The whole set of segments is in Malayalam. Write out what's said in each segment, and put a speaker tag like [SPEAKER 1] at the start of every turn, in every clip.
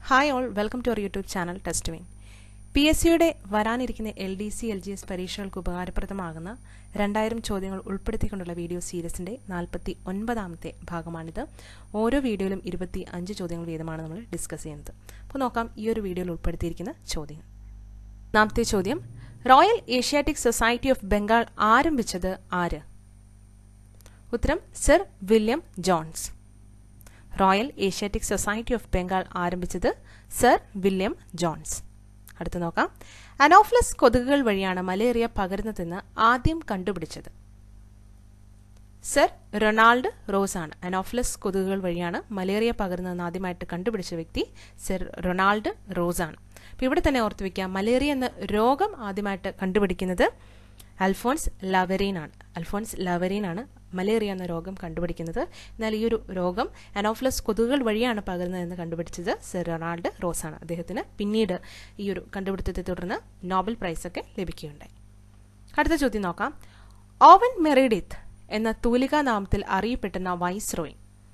[SPEAKER 1] hi all welcome to our YouTube channel test win P S സിയുടെ വരാനിരിക്കുന്ന L D C L G S പരീക്ഷകൾക്ക് ഉപകാരപ്രദമാകുന്ന രണ്ടായിരം ചോദ്യങ്ങൾ ഉൾപ്പെടുത്തിക്കൊണ്ടുള്ള വീഡിയോ സീരീസിൻ്റെ നാൽപ്പത്തി ഒൻപതാമത്തെ ഭാഗമാണിത് ഓരോ വീഡിയോയിലും ഇരുപത്തി അഞ്ച് ചോദ്യങ്ങൾ വീതമാണ് നമ്മൾ ഡിസ്കസ് ചെയ്യുന്നത് അപ്പോൾ നോക്കാം ഈ ഒരു വീഡിയോയിൽ ഉൾപ്പെടുത്തിയിരിക്കുന്ന ചോദ്യങ്ങൾ ഒന്നാമത്തെ ചോദ്യം Royal Asiatic Society of Bengal ആരംഭിച്ചത് ആര് ഉത്തരം sir William Jones Royal Asiatic Society of Bengal ആരംഭിച്ചത് സർ വില്യം ജോൺസ് അടുത്ത് നോക്കാം അനോഫ്ലസ് കൊതുകുകൾ വഴിയാണ് മലേറിയ പകരുന്നതെന്ന് ആദ്യം കണ്ടുപിടിച്ചത് സർ റൊണാൾഡ് റോസ് ആണ് അനോഫ്ലസ് കൊതുകുകൾ വഴിയാണ് മലേറിയ പകരുന്നതെന്ന് ആദ്യമായിട്ട് കണ്ടുപിടിച്ച വ്യക്തി സർ റൊണാൾഡ് റോസ് ആണ് അപ്പോൾ ഇവിടെ തന്നെ ഓർത്ത് വയ്ക്കുക മലേറിയ എന്ന രോഗം ആദ്യമായിട്ട് കണ്ടുപിടിക്കുന്നത് അൽഫോൺസ് ലവരീൻ ആണ് അൽഫോൺസ് ലവരീൻ ആണ് മലേറിയ എന്ന രോഗം കണ്ടുപിടിക്കുന്നത് എന്നാൽ ഈ ഒരു രോഗം അനോഫ്ലസ് കൊതുകുകൾ വഴിയാണ് പകരുന്നതെന്ന് കണ്ടുപിടിച്ചത് സർ റൊണാൾഡ് റോസ് ആണ് അദ്ദേഹത്തിന് പിന്നീട് ഈ ഒരു കണ്ടുപിടുത്തത്തെ തുടർന്ന് നോബൽ പ്രൈസൊക്കെ ലഭിക്കുകയുണ്ടായി അടുത്ത ചോദ്യം നോക്കാം ഓവൻ മെറിഡിത്ത് എന്ന തൂലികാ നാമത്തിൽ അറിയപ്പെടുന്ന വൈസ്രോയി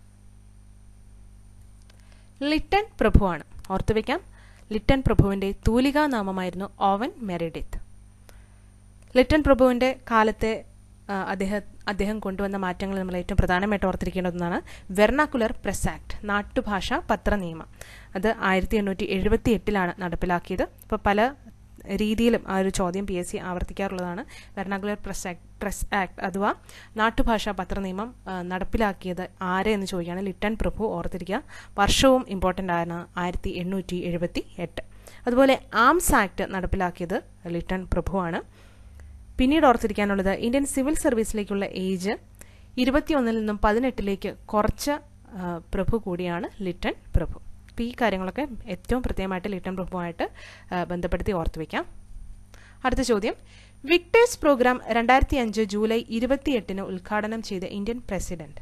[SPEAKER 1] ലിട്ടൺ പ്രഭുവാണ് ഓർത്തുവെക്കാം ലിട്ടൺ പ്രഭുവിന്റെ തൂലികാ നാമമായിരുന്നു ഓവൻ മെറിഡിത്ത് ലിട്ടൺ പ്രഭുവിന്റെ കാലത്തെ അദ്ദേഹം അദ്ദേഹം കൊണ്ടുവന്ന മാറ്റങ്ങൾ നമ്മൾ ഏറ്റവും പ്രധാനമായിട്ട് ഓർത്തിരിക്കേണ്ടതെന്നാണ് വെർണാക്കുലർ പ്രസ് ആക്ട് നാട്ടുഭാഷ പത്ര നിയമം അത് ആയിരത്തി എണ്ണൂറ്റി എഴുപത്തി എട്ടിലാണ് നടപ്പിലാക്കിയത് ഇപ്പോൾ പല രീതിയിലും ആ ഒരു ചോദ്യം പി എസ് സി ആവർത്തിക്കാറുള്ളതാണ് Vernacular Press Act Press Act അഥവാ നാട്ടുഭാഷാ പത്ര നിയമം നടപ്പിലാക്കിയത് ആരെ എന്ന് ചോദിക്കുകയാണ് ലിട്ടൺ പ്രഭു ഓർത്തിരിക്കുക വർഷവും ഇമ്പോർട്ടൻ്റ് ആണ് ആയിരത്തി എണ്ണൂറ്റി എഴുപത്തി എട്ട് അതുപോലെ ആംസ് ആക്ട് നടപ്പിലാക്കിയത് ലിട്ടൺ പ്രഭുവാണ് പിന്നീട് ഓർത്തിരിക്കാനുള്ളത് ഇന്ത്യൻ സിവിൽ സർവീസിലേക്കുള്ള ഏജ് ഇരുപത്തിയൊന്നിൽ നിന്നും പതിനെട്ടിലേക്ക് കുറച്ച പ്രഭു കൂടിയാണ് ലിട്ടൺ പ്രഭു അപ്പോൾ ഈ കാര്യങ്ങളൊക്കെ ഏറ്റവും പ്രത്യേകമായിട്ട് ലിട്ടൺ പ്രഭുവായിട്ട് ബന്ധപ്പെടുത്തി ഓർത്തു വയ്ക്കാം അടുത്ത ചോദ്യം വിക്ടേഴ്സ് പ്രോഗ്രാം രണ്ടായിരത്തി അഞ്ച് ജൂലൈ ഇരുപത്തിയെട്ടിന് ഉദ്ഘാടനം ചെയ്ത Indian president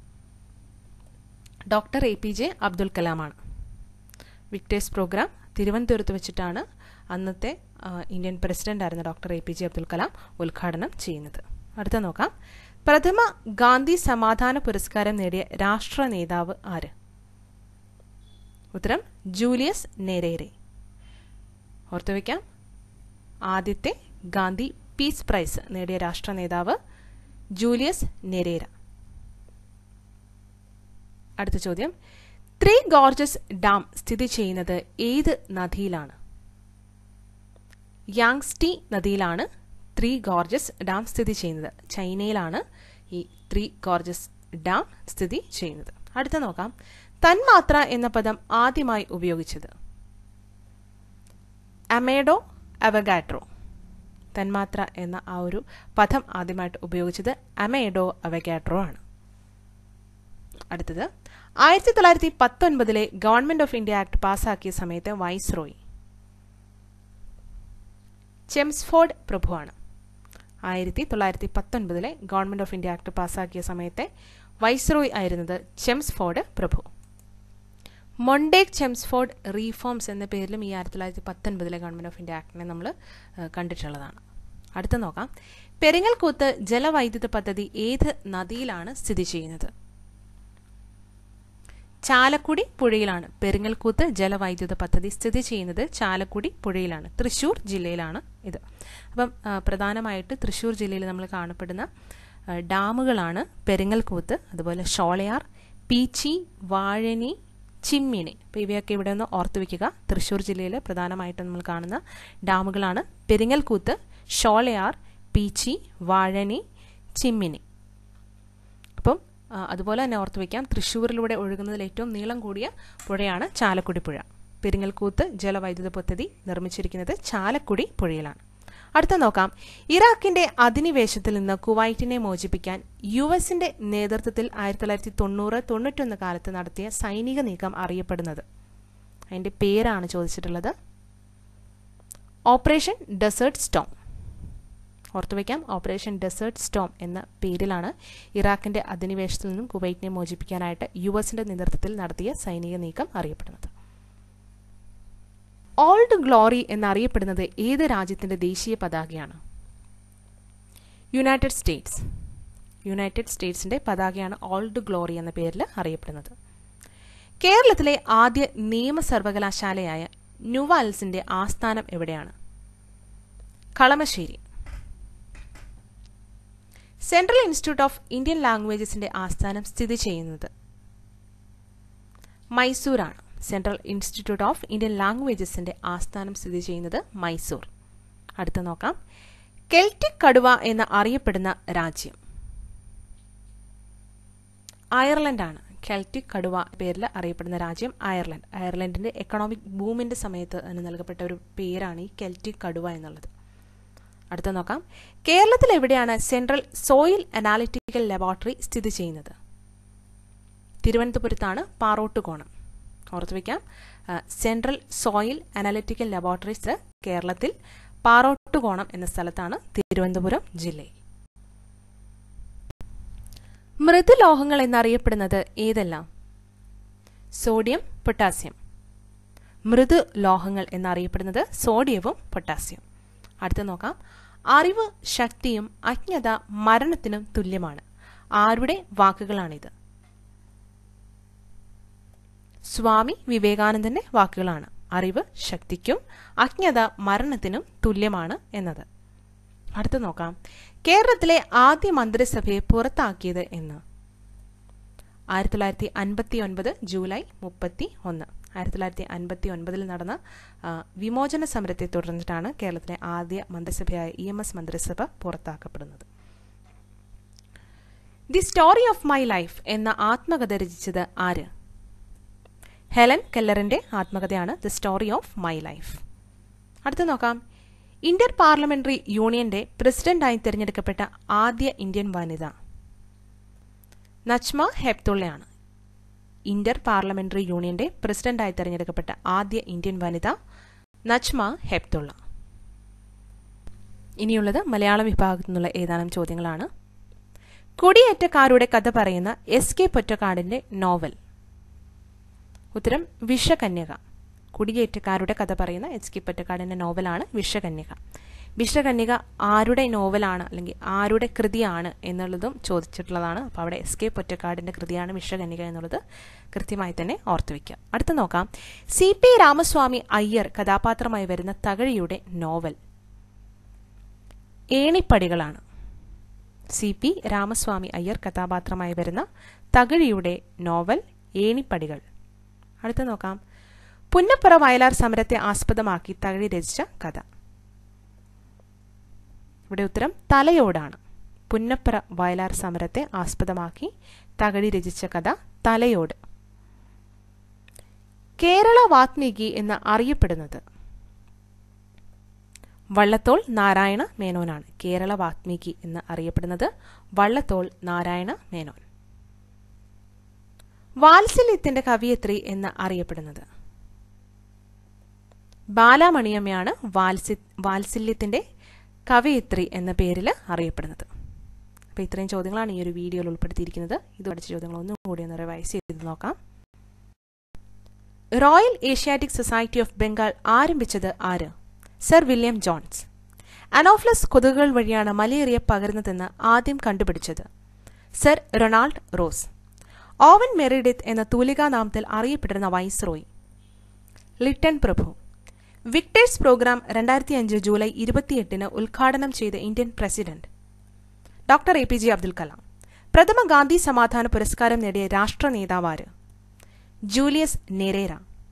[SPEAKER 1] doctor A P J Abdul കലാമാണ് വിക്ടേഴ്സ് പ്രോഗ്രാം തിരുവനന്തപുരത്ത് വെച്ചിട്ടാണ് അന്നത്തെ ഇന്ത്യൻ പ്രസിഡന്റ് ആയിരുന്ന doctor A P J Abdul Kalam ഉദ്ഘാടനം ചെയ്യുന്നത് അടുത്ത നോക്കാം പ്രഥമ ഗാന്ധി സമാധാന പുരസ്കാരം നേടിയ രാഷ്ട്ര നേതാവ് ആര് ഉത്തരം ജൂലിയസ് നെരേരെ ഓർത്തുവെക്കാം ആദ്യത്തെ ഗാന്ധി പീസ് പ്രൈസ് നേടിയ രാഷ്ട്ര നേതാവ് ജൂലിയസ് നെരേര അടുത്ത ചോദ്യം ത്രീ ഗോർജസ് ഡാം സ്ഥിതി ചെയ്യുന്നത് ഏത് നദിയിലാണ് യാങ്സ്റ്റി നദിയിലാണ് ത്രീ ഗോർജസ് ഡാം സ്ഥിതി ചെയ്യുന്നത് ചൈനയിലാണ് ഈ ത്രീ ഗോർജസ് ഡാം സ്ഥിതി ചെയ്യുന്നത് അടുത്ത നോക്കാം തന്മാത്ര എന്ന പദം ആദ്യമായി ഉപയോഗിച്ചത് അമേഡോ അവഗാട്രോ തന്മാത്ര എന്ന ആ ഒരു പദം ആദ്യമായിട്ട് ഉപയോഗിച്ചത് അമേഡോ അവഗാട്രോ ആണ് അടുത്തത് ആയിരത്തി തൊള്ളായിരത്തി പത്തൊൻപതിലെ ഗവൺമെന്റ് ഓഫ് ഇന്ത്യ ആക്ട് പാസാക്കിയ സമയത്ത് വൈസ്രോയി ചെംസ്ഫോർഡ് പ്രഭുവാണ് ആയിരത്തി തൊള്ളായിരത്തി പത്തൊൻപതിലെ ഗവൺമെന്റ് ഓഫ് ഇന്ത്യ ആക്ട് പാസാക്കിയ സമയത്തെ വൈസ്രോയ് ആയിരുന്നത് ചെംസ്ഫോർഡ് പ്രഭു മൊണ്ടേക് ചെംസ്ഫോർഡ് റീഫോംസ് എന്ന പേരിലും ഈ ആയിരത്തി തൊള്ളായിരത്തി പത്തൊൻപതിലെ ഗവൺമെന്റ് ഓഫ് ഇന്ത്യ ആക്ടിനെ നമ്മൾ കണ്ടിട്ടുള്ളതാണ് അടുത്ത നോക്കാം പെരിങ്ങൽകൂത്ത് ജലവൈദ്യുത പദ്ധതി ഏത് നദിയിലാണ് സ്ഥിതി ചെയ്യുന്നത് ചാലക്കുടി പുഴയിലാണ് പെരിങ്ങൽകൂത്ത് ജലവൈദ്യുത പദ്ധതി സ്ഥിതി ചെയ്യുന്നത് ചാലക്കുടി പുഴയിലാണ് തൃശ്ശൂർ ജില്ലയിലാണ് ഇത് അപ്പം പ്രധാനമായിട്ട് തൃശ്ശൂർ ജില്ലയിൽ നമ്മൾ കാണപ്പെടുന്ന ഡാമുകളാണ് പെരിങ്ങൽകൂത്ത് അതുപോലെ ഷോളയാർ പീച്ചി വാഴനി ചിമ്മിണി അപ്പോൾ ഇവയൊക്കെ ഇവിടെ ഒന്ന് ഓർത്തു വയ്ക്കുക തൃശ്ശൂർ ജില്ലയിൽ പ്രധാനമായിട്ടും നമ്മൾ കാണുന്ന ഡാമുകളാണ് പെരിങ്ങൽകൂത്ത് ഷോളയാർ പീച്ചി വാഴനി ചിമ്മിനി അപ്പം അതുപോലെ തന്നെ ഓർത്ത് വയ്ക്കാം തൃശ്ശൂരിലൂടെ ഒഴുകുന്നതിൽ ഏറ്റവും നീളം കൂടിയ പുഴയാണ് ചാലക്കുടി പുഴ പെരിങ്ങൽകൂത്ത് ജലവൈദ്യുത പദ്ധതി നിർമ്മിച്ചിരിക്കുന്നത് ചാലക്കുടി പുഴയിലാണ് അടുത്ത നോക്കാം ഇറാഖിന്റെ അധിനിവേശത്തിൽ നിന്ന് കുവൈറ്റിനെ മോചിപ്പിക്കാൻ യു എസിന്റെ നേതൃത്വത്തിൽ ആയിരത്തി തൊള്ളായിരത്തി തൊണ്ണൂറ് തൊണ്ണൂറ്റൊന്ന് കാലത്ത് നടത്തിയ സൈനിക നീക്കം അറിയപ്പെടുന്നത് അതിന്റെ പേരാണ് ചോദിച്ചിട്ടുള്ളത് ഓപ്പറേഷൻ ഡെസേർട്ട് സ്റ്റോം ഓർത്തുവയ്ക്കാം ഓപ്പറേഷൻ ഡെസേർട്ട് സ്റ്റോം എന്ന പേരിലാണ് ഇറാഖിന്റെ അധിനിവേശത്തിൽ നിന്നും കുവൈറ്റിനെ മോചിപ്പിക്കാനായിട്ട് യു എസിന്റെ നേതൃത്വത്തിൽ നടത്തിയ സൈനിക നീക്കം അറിയപ്പെടുന്നത് ഓൾഡ് ഗ്ലോറി എന്നറിയപ്പെടുന്നത് ഏത് രാജ്യത്തിന്റെ ദേശീയ പതാകയാണ് യുണൈറ്റഡ് സ്റ്റേറ്റ്സ് യുണൈറ്റഡ് സ്റ്റേറ്റ്സിന്റെ പതാകയാണ് ഓൾഡ് ഗ്ലോറി എന്ന പേരിൽ അറിയപ്പെടുന്നത് കേരളത്തിലെ ആദ്യ നിയമ സർവകലാശാലയായ ന്യൂവാൽസിന്റെ ആസ്ഥാനം എവിടെയാണ് Kalamassery Central Institute of Indian ലാംഗ്വേജസിന്റെ ആസ്ഥാനം സ്ഥിതി ചെയ്യുന്നത് മൈസൂരാണ് സെൻട്രൽ ഇൻസ്റ്റിറ്റ്യൂട്ട് ഓഫ് ഇന്ത്യൻ ലാംഗ്വേജസിന്റെ ആസ്ഥാനം സ്ഥിതി ചെയ്യുന്നത് മൈസൂർ അടുത്ത നോക്കാം കെൽറ്റിക് കടുവ എന്ന് അറിയപ്പെടുന്ന രാജ്യം അയർലൻഡാണ് കെൽറ്റിക് കടുവ പേരിൽ അറിയപ്പെടുന്ന രാജ്യം അയർലൻഡ് അയർലൻഡിന്റെ എക്കണോമിക് ബൂമിന്റെ സമയത്ത് അതിന് നൽകപ്പെട്ട ഒരു പേരാണ് ഈ കെൽറ്റിക് കടുവ എന്നുള്ളത് അടുത്ത നോക്കാം കേരളത്തിൽ എവിടെയാണ് സെൻട്രൽ സോയിൽ അനാലിറ്റിക്കൽ ലബോറട്ടറി സ്ഥിതി ചെയ്യുന്നത് തിരുവനന്തപുരത്താണ് പാറോട്ടുകോണം ഓർത്തു വയ്ക്കാം സെൻട്രൽ സോയിൽ അനാലിറ്റിക്കൽ ലബോറട്ടറീസ് കേരളത്തിൽ പാറോട്ടുകോണം എന്ന സ്ഥലത്താണ് തിരുവനന്തപുരം ജില്ലയിൽ മൃദുലോഹങ്ങൾ എന്നറിയപ്പെടുന്നത് ഏതെല്ലാം സോഡിയം പൊട്ടാസ്യം മൃദു ലോഹങ്ങൾ എന്നറിയപ്പെടുന്നത് സോഡിയവും പൊട്ടാസ്യം അടുത്ത നോക്കാം അറിവ് ശക്തിയും അജ്ഞത മരണത്തിനും തുല്യമാണ് ആരുടെ വാക്കുകളാണിത് സ്വാമി വിവേകാനന്ദന്റെ വാക്കുകളാണ് അറിവ് ശക്തിക്കും അജ്ഞത മരണത്തിനും തുല്യമാണ് എന്നത് അടുത്ത നോക്കാം കേരളത്തിലെ ആദ്യ മന്ത്രിസഭയെ പുറത്താക്കിയത് എന്ന് ആയിരത്തി തൊള്ളായിരത്തി അൻപത്തി ഒൻപത് ജൂലൈ മുപ്പത്തി ഒന്ന് ആയിരത്തി തൊള്ളായിരത്തി അൻപത്തി ഒൻപതിൽ നടന്ന വിമോചന സമരത്തെ തുടർന്നിട്ടാണ് കേരളത്തിലെ ആദ്യ മന്ത്രിസഭയായ ഇ എം എസ് മന്ത്രിസഭ പുറത്താക്കപ്പെടുന്നത് the story of my life എന്ന ആത്മകഥ രചിച്ചത് ആര് ഹെലൻ കെല്ലറിന്റെ ആത്മകഥയാണ് the story of my life അടുത്ത നോക്കാം ഇന്ത്യൻ പാർലമെന്ററി യൂണിയന്റെ പ്രസിഡന്റായി തിരഞ്ഞെടുക്കപ്പെട്ട ആദ്യ ഇന്ത്യൻ വനിത നച്മ ഹെപ്തുള്ളയാണ് ഇന്റർ പാർലമെന്ററി യൂണിയന്റെ പ്രസിഡന്റായി തിരഞ്ഞെടുക്കപ്പെട്ട ആദ്യ ഇന്ത്യൻ വനിത നച്മ ഹെപ്തുള്ള ഇനിയുള്ളത് മലയാളം വിഭാഗത്തു നിന്നുള്ള ഏതാനും ചോദ്യങ്ങളാണ് കുടിയേറ്റക്കാരുടെ കഥ പറയുന്ന എസ് കെ പൊറ്റക്കാടിന്റെ നോവൽ ഉത്തരം വിഷകന്യക കുടിയേറ്റക്കാരുടെ കഥ പറയുന്ന എച്ച് കെ പൊറ്റക്കാടിന്റെ നോവലാണ് വിഷകന്യക വിഷകന്യക ആരുടെ നോവലാണ് അല്ലെങ്കിൽ ആരുടെ കൃതിയാണ് എന്നുള്ളതും ചോദിച്ചിട്ടുള്ളതാണ് അപ്പോൾ അവിടെ എസ് കെ പൊറ്റക്കാടിന്റെ കൃതിയാണ് വിഷകന്യക എന്നുള്ളത് കൃത്യമായി തന്നെ ഓർത്തു വയ്ക്കുക അടുത്ത നോക്കാം സി പി രാമസ്വാമി അയ്യർ കഥാപാത്രമായി വരുന്ന തകഴിയുടെ നോവൽ ഏണിപ്പടികളാണ് സി പി രാമസ്വാമി അയ്യർ കഥാപാത്രമായി വരുന്ന തകഴിയുടെ നോവൽ ഏണിപ്പടികൾ അടുത്ത നോക്കാം പുന്നപ്പുറ വയലാർ സമരത്തെ ആസ്പദമാക്കി തകഴി രചിച്ച കഥ ഇവിടെ ഉത്തരം തലയോടാണ് പുന്നപ്പുറ വയലാർ സമരത്തെ ആസ്പദമാക്കി തകഴി രചിച്ച കഥ തലയോട് കേരള വാത്മീകി എന്ന് അറിയപ്പെടുന്നത് വള്ളത്തോൾ നാരായണ മേനോനാണ് കേരള വാത്മീകി എന്ന് അറിയപ്പെടുന്നത് വള്ളത്തോൾ നാരായണ മേനോൻ വാത്സല്യത്തിന്റെ കവിയത്രി എന്ന് അറിയപ്പെടുന്നത് ബാലാമണിയമ്മയാണ് വാത്സ വാത്സല്യത്തിന്റെ കവയിത്രി എന്ന പേരിൽ അറിയപ്പെടുന്നത് അപ്പോൾ ഇത്രയും ചോദ്യങ്ങളാണ് ഈ ഒരു വീഡിയോയിൽ ഉൾപ്പെടുത്തിയിരിക്കുന്നത് ഇത് പഠിച്ച ചോദ്യങ്ങൾ ഒന്നും കൂടി ഒന്ന് റിവൈസ് ചെയ്ത് നോക്കാം Royal Asiatic Society of Bengal ആരംഭിച്ചത് ആര് സർ വില്യം ജോൺസ് അനോഫ്ലസ് കൊതുകുകൾ വഴിയാണ് മലേറിയ പകരുന്നതെന്ന് ആദ്യം കണ്ടുപിടിച്ചത് sir Ronald Ross Owen Meredith എന്ന തൂലികാനാമത്തിൽ അറിയപ്പെടുന്ന വൈസ്രോയി ലിട്ടൺ പ്രഭു വിക്ടേഴ്സ് പ്രോഗ്രാം രണ്ടായിരത്തി അഞ്ച് ജൂലൈ ഇരുപത്തിയെട്ടിന് ഉദ്ഘാടനം ചെയ്ത Indian president doctor A P J Abdul Kalam പ്രഥമ ഗാന്ധി സമാധാന പുരസ്കാരം നേടിയ രാഷ്ട്ര നേതാവാര് Julius Nyerere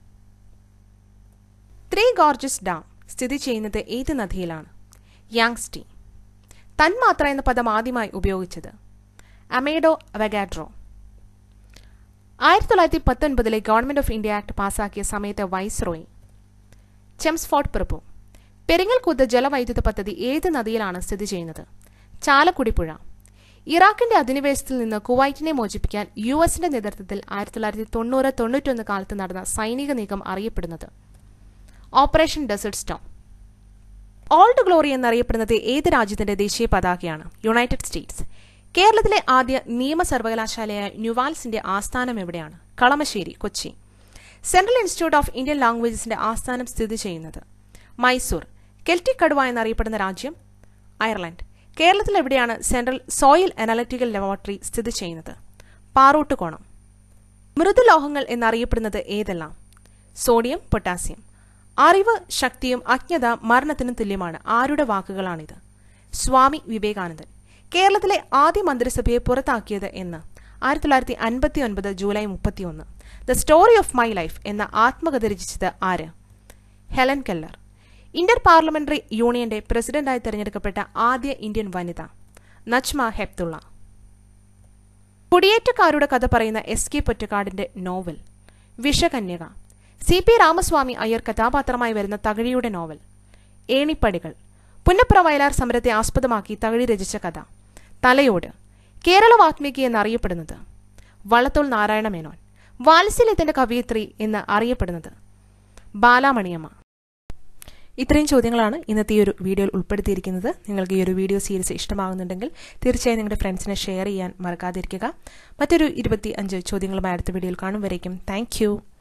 [SPEAKER 1] Three Gorges dam സ്ഥിതി ചെയ്യുന്നത് ഏത് നദിയിലാണ് യാങ്സ്റ്റി തന്മാത്ര എന്ന പദം ആദ്യമായി ഉപയോഗിച്ചത് അമേഡോ അവഗാഡ്രോ ആയിരത്തി തൊള്ളായിരത്തി പത്തൊൻപതിലെ ഗവൺമെന്റ് ഓഫ് ഇന്ത്യ ആക്ട് പാസാക്കിയ സമയത്തെ വൈസ്രോയി ചെംസ്ഫോർട്ട് പ്രഭു പെരിങ്ങൽകുത്ത് ജലവൈദ്യുത പദ്ധതി ഏത് നദിയിലാണ് സ്ഥിതി ചെയ്യുന്നത് ചാലക്കുടി പുഴ ഇറാഖിന്റെ അധിനിവേശത്തിൽ നിന്ന് കുവൈറ്റിനെ മോചിപ്പിക്കാൻ യു എസിന്റെ നേതൃത്വത്തിൽ ആയിരത്തി തൊള്ളായിരത്തി തൊണ്ണൂറ് തൊണ്ണൂറ്റൊന്ന് കാലത്ത് നടന്ന സൈനിക നീക്കം അറിയപ്പെടുന്നത് Operation Desert Storm Old Glory എന്നറിയപ്പെടുന്നത് ഏത് രാജ്യത്തിന്റെ ദേശീയ പതാകയാണ് യുണൈറ്റഡ് സ്റ്റേറ്റ്സ് കേരളത്തിലെ ആദ്യ നിയമ സർവകലാശാലയായ ന്യൂവാൽസിന്റെ ആസ്ഥാനം എവിടെയാണ് Kalamassery Kochi Central Institute of Indian ലാംഗ്വേജസിന്റെ ആസ്ഥാനം സ്ഥിതി ചെയ്യുന്നത് മൈസൂർ കെൽറ്റിക് കടുവ എന്നറിയപ്പെടുന്ന രാജ്യം അയർലൻഡ് കേരളത്തിൽ എവിടെയാണ് സെൻട്രൽ സോയിൽ അനാലിറ്റിക്കൽ ലബോറട്ടറി സ്ഥിതി ചെയ്യുന്നത് പാറോട്ടുകോണം മൃദുലോഹങ്ങൾ എന്നറിയപ്പെടുന്നത് ഏതെല്ലാം സോഡിയം പൊട്ടാസ്യം അറിവ് ശക്തിയും അജ്ഞത മരണത്തിനും തുല്യമാണ് ആരുടെ വാക്കുകളാണിത് സ്വാമി വിവേകാനന്ദൻ കേരളത്തിലെ ആദ്യ മന്ത്രിസഭയെ പുറത്താക്കിയത് എന്ന് ആയിരത്തി തൊള്ളായിരത്തി അൻപത്തി ഒൻപത് ജൂലൈ മുപ്പത്തിയൊന്ന് the story of my life എന്ന ആത്മകഥ രചിച്ചത് ആര് ഹെലൻ കെല്ലർ ഇന്റർ പാർലമെന്ററി യൂണിയന്റെ പ്രസിഡന്റായി തെരഞ്ഞെടുക്കപ്പെട്ട ആദ്യ ഇന്ത്യൻ വനിത നജ്മ ഹെപ്തുള്ള കുടിയേറ്റക്കാരുടെ കഥ പറയുന്ന എസ് കെ പൊറ്റക്കാടിന്റെ novel Vishakanyaka C P Ramaswamy Iyer കഥാപാത്രമായി വരുന്ന തകഴിയുടെ നോവൽ ഏണിപ്പടികൾ പുന്നപ്ര വയലാർ സമരത്തെ ആസ്പദമാക്കി തകഴി രചിച്ച കഥ തലയോട് കേരള വാത്മീകി എന്നറിയപ്പെടുന്നത് വള്ളത്തോൾ നാരായണ മേനോൻ വാത്സല്യത്തിന്റെ കവയിത്രി എന്ന് അറിയപ്പെടുന്നത് ബാലാമണിയമ്മ ഇത്രയും ചോദ്യങ്ങളാണ് ഇന്നത്തെ ഈ ഒരു വീഡിയോയിൽ ഉൾപ്പെടുത്തിയിരിക്കുന്നത് നിങ്ങൾക്ക് ഈ ഒരു വീഡിയോ സീരീസ് ഇഷ്ടമാകുന്നുണ്ടെങ്കിൽ തീർച്ചയായും നിങ്ങളുടെ ഫ്രണ്ട്സിനെ ഷെയർ ചെയ്യാൻ മറക്കാതിരിക്കുക മറ്റൊരു ഇരുപത്തി അഞ്ച് ചോദ്യങ്ങളുമായി അടുത്ത വീഡിയോയിൽ കാണും വരയ്ക്കും താങ്ക്